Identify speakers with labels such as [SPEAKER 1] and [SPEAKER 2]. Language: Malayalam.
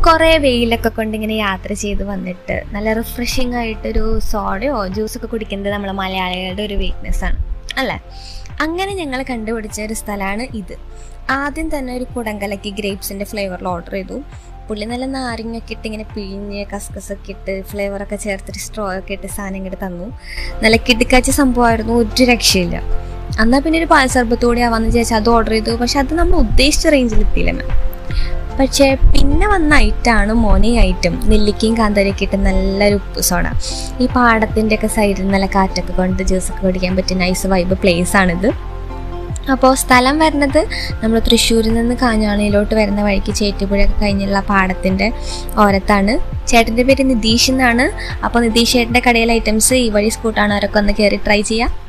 [SPEAKER 1] കുറേ വെയിലൊക്കെ കൊണ്ട് ഇങ്ങനെ യാത്ര ചെയ്ത് വന്നിട്ട് നല്ല റിഫ്രഷിംഗ് ആയിട്ടൊരു സോഡയോ ജ്യൂസൊക്കെ കുടിക്കുന്നത് നമ്മളെ മലയാളികളുടെ ഒരു വീക്ക്നെസ് ആണ് അല്ലേ അങ്ങനെ ഞങ്ങൾ കണ്ടുപിടിച്ച ഒരു സ്ഥലമാണ് ഇത് ആദ്യം തന്നെ ഒരു കുടങ്കലക്കി ഗ്രേപ്സിൻ്റെ ഫ്ലേവറിൽ ഓർഡർ ചെയ്തു പുള്ളി നല്ല നാരങ്ങയൊക്കെ ഇട്ട് ഇങ്ങനെ പിഴിഞ്ഞ് കസ്കസൊക്കെ ഇട്ട് ഫ്ലേവറൊക്കെ ചേർത്തിട്ട് സ്ട്രോ ഒക്കെ ഇട്ട് സാധനം ഇങ്ങോട്ട് തന്നു നല്ല കിടുക്കാച്ച സംഭവമായിരുന്നു ഒരു രക്ഷയില്ല എന്നാൽ പിന്നെ ഒരു പാൽ സർബത്തോടെ ആവാന്ന് വിചാരിച്ചാൽ അത് ഓർഡർ ചെയ്തു പക്ഷെ അത് നമ്മൾ ഉദ്ദേശിച്ച റേഞ്ചിൽ എത്തിയില്ല മാം പക്ഷേ പിന്നെ വന്ന ഐറ്റമാണ് മോനെ ഐറ്റം നെല്ലിക്കയും കാന്താരിയൊക്കെ ഇട്ട് നല്ലൊരു ഉപ്പ് സോഡ ഈ പാടത്തിൻ്റെ ഒക്കെ സൈഡിൽ നല്ല കാറ്റൊക്കെ കൊണ്ട് ജ്യൂസൊക്കെ കുടിക്കാൻ പറ്റിയ നൈസ് വൈബ് പ്ലേസ് ആണിത് അപ്പോൾ സ്ഥലം വരുന്നത് നമ്മൾ തൃശ്ശൂരിൽ നിന്ന് കാഞ്ഞാണിയിലോട്ട് വരുന്ന വഴിക്ക് ചേറ്റുപുഴയൊക്കെ കഴിഞ്ഞുള്ള പാടത്തിൻ്റെ ഓരത്താണ് ചേട്ടൻ്റെ പേര് നിതീഷ് എന്നാണ് അപ്പോൾ നിതീഷ് ചേട്ടൻ്റെ കടയിലെ ഐറ്റംസ് ഈ വഴി സ്കൂട്ടാണ് അവരൊക്കെ ഒന്ന് കയറി ട്രൈ ചെയ്യുക